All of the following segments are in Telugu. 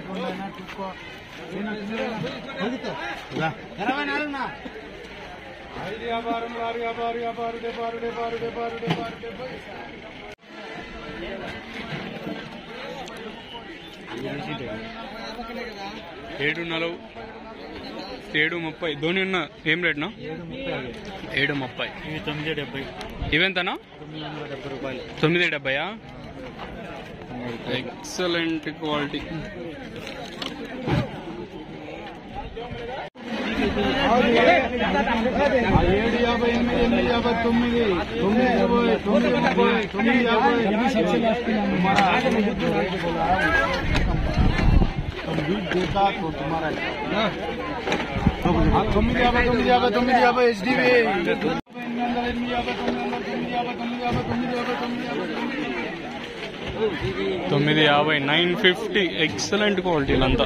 ఇరవై నాలుగు నా ఐదు వ్యాపారం ఆరు వ్యాపారు వ్యాపారు డెపారు డెపారు డెపారు డెపారు డెపారు ఏడు నలవు ఏడు ముప్పై ధోని ఉన్న ఏం రేట్నా ఏడు ముప్పై ఇవి తొమ్మిది డెబ్బై ఇవెంతనా తొమ్మిది వందల డెబ్బై రూపాయలు తొమ్మిది డెబ్బయా ఎక్సలెంట్ క్వాలిటీ ఏడు యాభై ఎనిమిది ఎనిమిది యాభై తొమ్మిది తొమ్మిది యాభై తొమ్మిది ముప్పై తొమ్మిది యాభై తొమ్మిది యాభై తొమ్మిది యాభై తొమ్మిది యాభై హెచ్డివి ఎనిమిది వందల ఎనిమిది యాభై తొమ్మిది వందల తొమ్మిది యాభై తొమ్మిది యాభై తొమ్మిది యాభై తొమ్మిది యాభై తొమ్మిది తొమ్మిది యాభై నైన్ ఫిఫ్టీ ఎక్సలెంట్ క్వాలిటీలు అంతా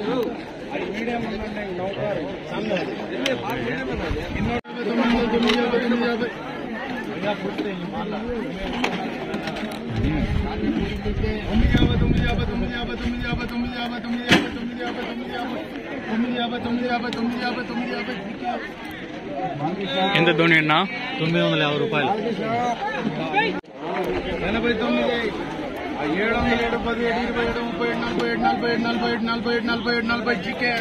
ఎంత ధోని అన్నా తొమ్మిది వందల యాభై రూపాయలు ఎనభై తొమ్మిది ఏడు వందల ఏడు పది ఏడు ఇరవై ఏడు ముప్పై ఏడు నలభై ఏడు నలభై ఏడు నలభై ఏడు నలభై ఏడు నలభై ఏడు నలభై జీకే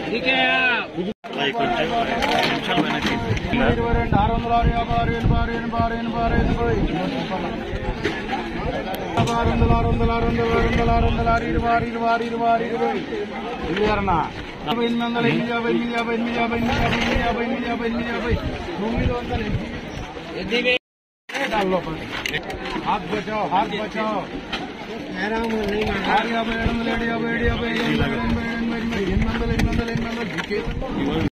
ఇరవై రెండు ఆరు వందల ఆరు యాభై ఆరు ఎనభై ఆరు ఎనభై ఆరు ఎనభై ఆరు ఎనభై ఆరు వందల ఆరు వందల ఆరు వందల ఆరు వందల ఆరు వందల ఆరు ఇరవై ఆరు ఇరవై ఆరు ఇరవై ఆరు ఇరవై ఇరవై అరనా యాభై ఎనిమిది వందల ఎనిమిది యాభై ఎనిమిది యాభై ఎనిమిది యాభై ఎనిమిది యాభై ఎనిమిది యాభై ఎనిమిది యాభై ఎనిమిది యాభై తొమ్మిది వందల ఎనిమిది हाथ बचाओ हाथ बचाओ ఆరు యాభై ఏడు వందల ఏడు యాభై ఏడు యాభై ఐదు వందల ఎనభై ఎనభై ఎనిమిది ఎనిమిది వందల ఎనిమిది వందల ఎనిమిది వందల జీకే